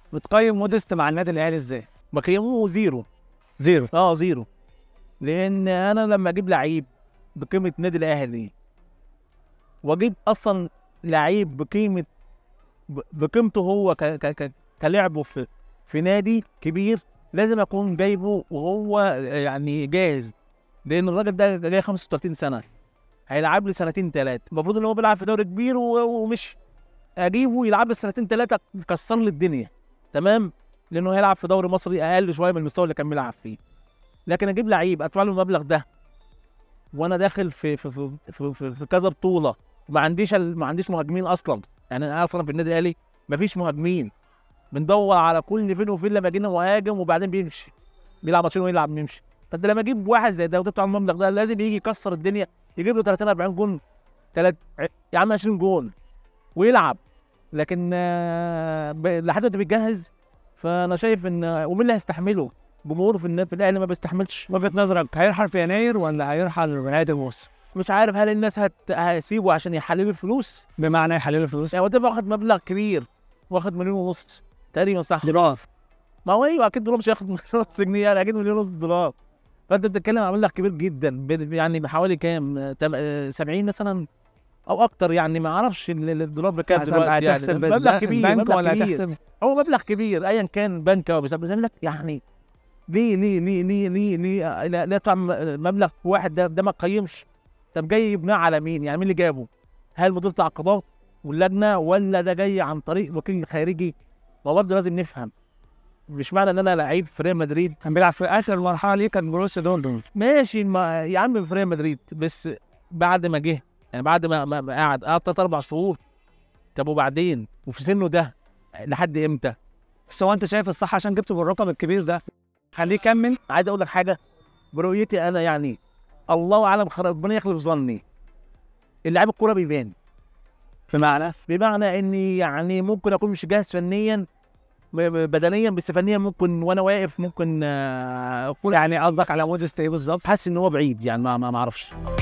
بتقيم مودست مع النادي الاهلي ازاي؟ بقيمه زيرو زيرو اه زيرو لان انا لما اجيب لعيب بقيمه نادي الاهلي واجيب اصلا لعيب بقيمه ب- بقيمته هو ك ك ك كلعبه في في نادي كبير لازم اكون جايبه وهو يعني جاهز لان الراجل ده جاي 35 سنه هيلعب لي سنتين ثلاثه المفروض ان هو بيلعب في دوري كبير و- ومش اجيبه يلعب لي سنتين ثلاثه يكسر لي الدنيا تمام لانه هيلعب في دوري مصري اقل شويه من المستوى اللي كان بيلعب فيه لكن اجيب لعيب ادفع له المبلغ ده وانا داخل في في في في, في, في كذا بطوله ما عنديش ال- ما عنديش مهاجمين اصلا يعني انا اصلا في النادي الاهلي ما فيش مهاجمين بندور على كل فين وفين لما جينا مهاجم وبعدين بيمشي بيلعب ماتشين ويلعب بيمشي فانت لما اجيب واحد زي ده وتدفع المبلغ ده لازم يجي يكسر الدنيا يجيب له 30 40 جون تلات يا عم 20 جون ويلعب لكن آه، ب- لحد دلوقتي بيتجهز فانا شايف ان ومين اللي هيستحمله؟ جمهور في النا- في الاهلي ما بيستحملش وجهه نظرك هيرحل في يناير ولا هيرحل بنهايه الموسم؟ مش عارف هل الناس هت... هيسيبه عشان يحللوا الفلوس؟ بمعنى يحللوا الفلوس يعني هو ده واخد مبلغ كبير واخد مليون ونص تقريبا صح دولار ما هو ايوه اكيد دولار مش هياخد مليون ونص جنيه يعني اكيد مليون ونص دولار فانت بتتكلم عن مبلغ كبير جدا ب- يعني بحوالي كام؟ آه، تم- آه، 70 مثلا او اكتر يعني ما اعرفش ال- ال- الدولار بكام حسب دلوقتي يعني هتحسب مبلغ كبير بنك مبلغ ولا كبير هتحسب هو مبلغ كبير ايا كان بنك او بيسمى لك يعني ليه ليه ليه ليه ليه ليه لا لا تدفع م- مبلغ في واحد ده ده ما قيمش طب جاي يبناه على مين؟ يعني مين اللي جابه؟ هل مدير التعاقدات واللجنه ولا ده جاي عن طريق وكيل خارجي؟ ما برضه لازم نفهم مش معنى ان انا لعيب في ريال مدريد كان بيلعب في اخر مرحله ليه كان بروسيا دورتموند ماشي ما يا عم في ريال مدريد بس بعد ما جه يعني بعد ما, ما, ما قعد قعد ثلاث اربع شهور طب وبعدين وفي سنه ده لحد امتى؟ بس هو انت شايف الصح عشان جبته بالرقم الكبير ده خليه يكمل عايز اقول لك حاجه برؤيتي انا يعني الله اعلم خر- ربنا يخلف ظني اللعيب الكوره بيبان بمعنى بمعنى اني يعني ممكن اكون مش جاهز فنيا ب- ب- بدنيا بس فنيا ممكن وانا واقف ممكن آه، اكون يعني قصدك على مودست ايه بالظبط؟ حاسس ان هو بعيد يعني ما ما ما اعرفش